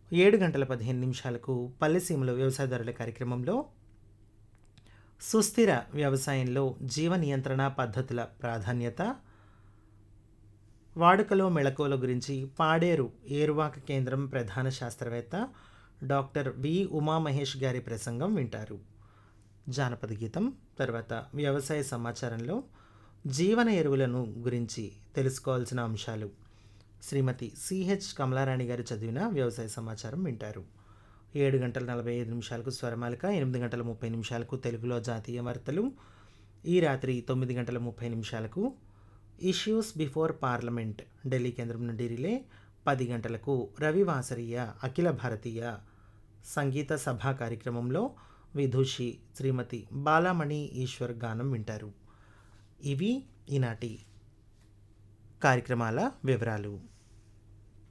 ఏడు గంటల పదిహేను నిమిషాలకు పల్లెసీమలో వ్యవసాయదారుల కార్యక్రమంలో సుస్థిర వ్యవసాయంలో జీవ నియంత్రణ పద్ధతుల ప్రాధాన్యత వాడుకలో మెళకువల గురించి పాడేరు ఏరువాక కేంద్రం ప్రధాన శాస్త్రవేత్త డాక్టర్ వి ఉమామహేష్ గారి ప్రసంగం వింటారు జానపద గీతం తర్వాత వ్యవసాయ సమాచారంలో జీవన ఎరువులను గురించి తెలుసుకోవాల్సిన అంశాలు శ్రీమతి సిహెచ్ కమలారాణి గారు చదివిన వ్యవసాయ సమాచారం వింటారు ఏడు గంటల నలభై ఐదు నిమిషాలకు స్వరమాలిక ఎనిమిది గంటల ముప్పై నిమిషాలకు తెలుగులో జాతీయ వార్తలు ఈ రాత్రి తొమ్మిది గంటల ముప్పై నిమిషాలకు ఇష్యూస్ బిఫోర్ పార్లమెంట్ ఢిల్లీ కేంద్రం నుండి రిలే పది గంటలకు రవివాసరీయ అఖిల భారతీయ సంగీత సభా కార్యక్రమంలో విధుషి శ్రీమతి బాలామణి ఈశ్వర్ గానం వింటారు ఇవి ఈనాటి కార్యక్రమాల వివరాలు